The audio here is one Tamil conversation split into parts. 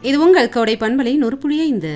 இது உங்கள் கோடை பண்பலை நூறு புள்ளி ஐந்து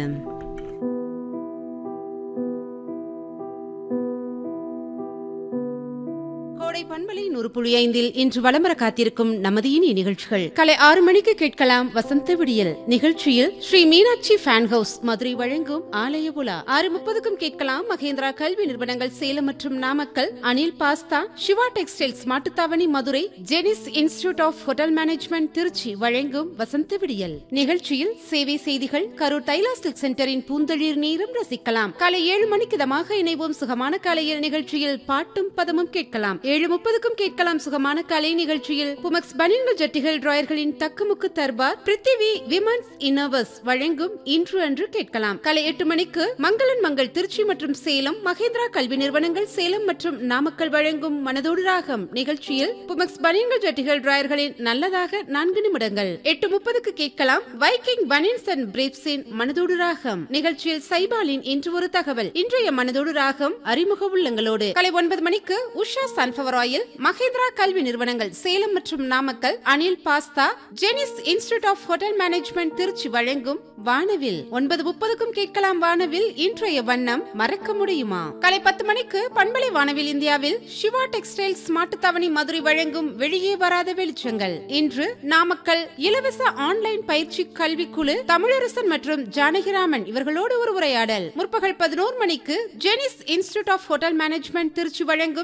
கோடை பண்பலை நூறு புள்ளி ஐந்தில் இன்று வளமர காத்திருக்கும் நமது இனி நிகழ்ச்சிகள் காலை ஆறு மணிக்கு கேட்கலாம் வசந்த விடியல் நிகழ்ச்சியில் ஸ்ரீ மீனாட்சி ஃபேன் ஹவுஸ் மதுரை வழங்கும் ஆலய உலா ஆறு முப்பதுக்கும் கேட்கலாம் மகேந்திரா கல்வி நிறுவனங்கள் சேலம் மற்றும் Namakkal Anil pasta Siva textiles Mattuthavani Madurai Jenneys institute of hotel management Trichy வழங்கும் வசந்த விடியல் நிகழ்ச்சியில் சேவை செய்திகள் கரூர் தைலா சில்க் சென்டரின் பூந்தளிர் நீரும் ரசிக்கலாம் காலை ஏழு மணிக்கு இதமாக இணைவோம் சுகமான காலையில் நிகழ்ச்சியில் பாட்டும் பதமும் கேட்கலாம் ஏழு முப்பதுக்கும் கேட்கலாம் சுகமான கலை நிகழ்ச்சியில் புமக்ஸ் பனியன்கள் ஜட்டிகள் டிராயர்களின் தக்குமுக்கு தர்பார் பிருத்திவி விமன்ஸ் இன்னவர்ஸ் வழங்கும் இன்று அன்று கேட்கலாம் காலை எட்டு மணிக்கு மங்களன் மங்கள் திருச்சி மற்றும் சேலம் மகேந்திரா கல்வி நிறுவனங்கள் சேலம் மற்றும் நாமக்கல் வழங்கும் மனதோடு ராகம் நிகழ்ச்சியில் புமக்ஸ் பனியன்கள் ஜட்டிகள் டிராயர்களின் நல்லதாக நான்கு நிமிடங்கள் எட்டு முப்பதுக்கு கேட்கலாம் வைக்கிங் பனியன்ஸ் அண்ட் பிரீப்ஸின் மனதோடு ராகம் நிகழ்ச்சியில் சைபாலின் இன்று ஒரு தகவல் இன்றைய மனதோடு ராகம் அறிமுக உள்ளங்களோடு காலை ஒன்பது மணிக்கு உஷா சன்ஃபவர் ஆயில் மகேந்திரா கல்வி நிறுவனங்கள் சேலம் மற்றும் Namakkal Anil pasta Jenneys institute of hotel management Trichy வழங்கும் வானவில் ஒன்பது முப்பதுக்கும் கேட்கலாம் வானவில் இன்றைய வண்ணம் மறக்க முடியுமா காலை பத்து மணிக்கு பண்பலை வானவில் இந்தியாவில் சிவா டெக்ஸ்டைல்ஸ் மாட்டுத்தாவணி மதுரை வழங்கும் வெளியே வராத வெளிச்சங்கள் இன்று நாமக்கல் இலவச ஆன்லைன் பயிற்சி கல்விக்குழு தமிழரசன் மற்றும் ஜானகிராமன் இவர்களோடு ஒரு உரையாடல் முற்பகல் பதினோரு மணிக்கு Jenneys institute of hotel management Trichy வழங்கும்